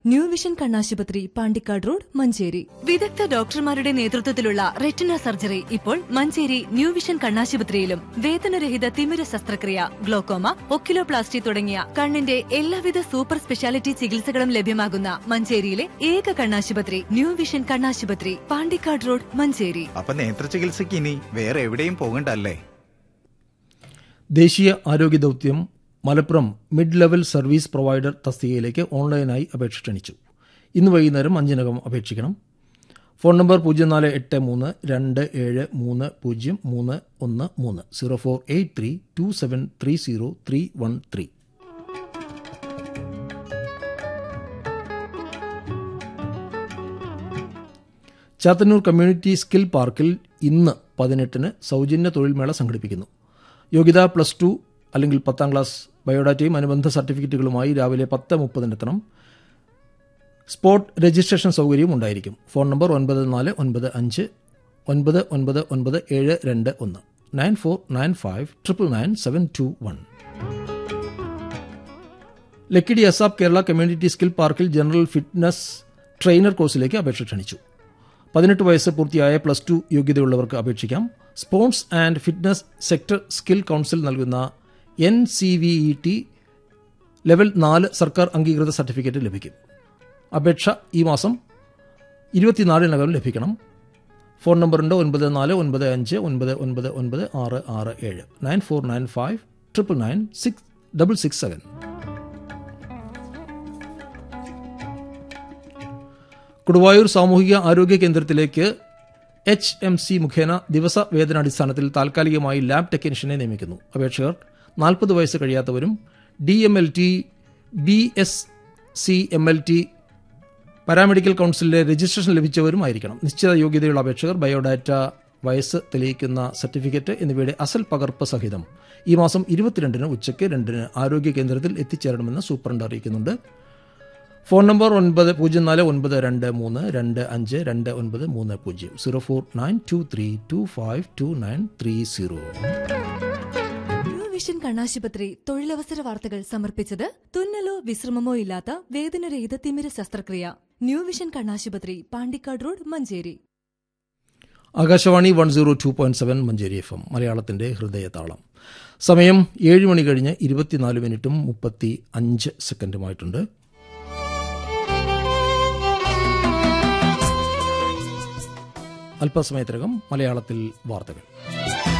new vision കണ്ണാശുപത്രി Pandikkad road Manjeri വിദഗ്ധ ഡോക്ടർമാരുടെ നേതൃത്വത്തിലുള്ള റെറ്റിന സർജറി ഇപ്പോൾ മഞ്ചേരി ന്യൂ വിഷൻ കണ്ണാശുപത്രിയിലും വേതനരഹിത തിമിര ശസ്ത്രക്രിയ ഗ്ലോക്കോമ ഒക്കിലോപ്ലാസ്റ്റി തുടങ്ങിയ കണ്ണിന്റെ എല്ലാവിധ സൂപ്പർ സ്പെഷ്യാലിറ്റി ചികിത്സകളും ലഭ്യമാകുന്ന മഞ്ചേരിയിലെ ഏക കണ്ണാശുപത്രി ന്യൂ വിഷൻ കണ്ണാശുപത്രി പാണ്ടിക്കാട് റോഡ് മഞ്ചേരി അപ്പൊ നേത്ര ചികിത്സയ്ക്ക് ഇനി വേറെ എവിടെയും പോകണ്ടല്ലേ ദേശീയ ആരോഗ്യ ദൗത്യം Malappuram mid level service provider തസ്തികയിലേക്ക് ഓൺലൈനായി അപേക്ഷ ക്ഷണിച്ചു ഇന്ന് വൈകുന്നേരം അഞ്ചിനകം അപേക്ഷിക്കണം ഫോൺ നമ്പർ പൂജ്യം നാല് എട്ട് മൂന്ന് രണ്ട് ഏഴ് മൂന്ന് പൂജ്യം മൂന്ന് ഒന്ന് മൂന്ന് zero four eight three two seven three zero three one three Chathannoor community skill പാർക്കിൽ ഇന്ന് പതിനെട്ടിന് സൗജന്യ തൊഴിൽമേള സംഘടിപ്പിക്കുന്നു യോഗ്യത പ്ലസ് ടു അല്ലെങ്കിൽ പത്താം ക്ലാസ് ബയോഡാറ്റയും അനുബന്ധ സർട്ടിഫിക്കറ്റുകളുമായി രാവിലെ പത്ത് മുപ്പതിനെത്തണം സ്പോട്ട് രജിസ്ട്രേഷൻ സൗകര്യവും ഉണ്ടായിരിക്കും ഫോൺ നമ്പർ ഒൻപത് നാല് ഒൻപത് അഞ്ച് ഒൻപത് ഒൻപത് ഒൻപത് ഏഴ് രണ്ട് ഒന്ന് nine four nine five triple nine seven two one Lakkidi ASAP Kerala community skill പാർക്കിൽ ജനറൽ ഫിറ്റ്നസ് ട്രെയിനർ കോഴ്സിലേക്ക് അപേക്ഷ ക്ഷണിച്ചു പതിനെട്ട് വയസ്സ് പൂർത്തിയായ പ്ലസ് ടു യോഗ്യതയുള്ളവർക്ക് അപേക്ഷിക്കാം sports and fitness sector skill council നൽകുന്ന N C V E T level നാല് സർക്കാർ അംഗീകൃത സർട്ടിഫിക്കറ്റ് ലഭിക്കും അപേക്ഷ ഈ മാസം ഇരുപത്തിനാലിനകം ലഭിക്കണം ഫോൺ നമ്പറുണ്ട് ഒൻപത് നാല് ഒൻപത് അഞ്ച് ഒൻപത് ഒൻപത് ഒൻപത് ആറ് ആറ് ഏഴ് nine four nine five triple nine six double six seven Koduvayur സാമൂഹിക ആരോഗ്യ കേന്ദ്രത്തിലേക്ക് എച്ച് എം സി മുഖേന ദിവസ വേതനാടിസ്ഥാനത്തിൽ താൽക്കാലികമായി ലാബ് ടെക്നീഷ്യനെ നിയമിക്കുന്നു അപേക്ഷകർ നാൽപ്പത് വയസ്സ് കഴിയാത്തവരും D M L T B S C M L T paramedical കൗൺസിലിലെ രജിസ്ട്രേഷൻ ലഭിച്ചവരുമായിരിക്കണം നിശ്ചിത യോഗ്യതയുള്ള അപേക്ഷകർ ബയോഡാറ്റ വയസ്സ് തെളിയിക്കുന്ന സർട്ടിഫിക്കറ്റ് എന്നിവയുടെ അസൽ പകർപ്പ് സഹിതം ഈ മാസം ഇരുപത്തിരണ്ടിന് ഉച്ചയ്ക്ക് രണ്ടിന് ആരോഗ്യ കേന്ദ്രത്തിൽ എത്തിച്ചേരണമെന്ന് സൂപ്രണ്ട് അറിയിക്കുന്നുണ്ട് ഫോൺ നമ്പർ ഒൻപത് പൂജ്യം നാല് ഒൻപത് രണ്ട് മൂന്ന് രണ്ട് അഞ്ച് രണ്ട് ഒൻപത് മൂന്ന് പൂജ്യം zero four nine two three two five two nine three zero new vision കണ്ണാശുപത്രി തൊഴിലവസര വാർത്തകൾ സമർപ്പിച്ചത് തുന്നലോ വിശ്രമമോ ഇല്ലാത്ത വേദനരഹിത തിമിര ശസ്ത്രക്രിയ ന്യൂ വിഷൻ കണ്ണാശുപത്രി Pandikkad road Manjeri Akashvani one zero two point seven Manjeri F M മലയാളത്തിന്റെ ഹൃദയതാളം സമയം ഏഴ് മണി കഴിഞ്ഞ് ഇരുപത്തിനാല് മിനിറ്റും മുപ്പത്തി അഞ്ച് സെക്കൻഡുമായിട്ടുണ്ട് അല്പസമയത്തിനകം മലയാളത്തിൽ വാർത്തകൾ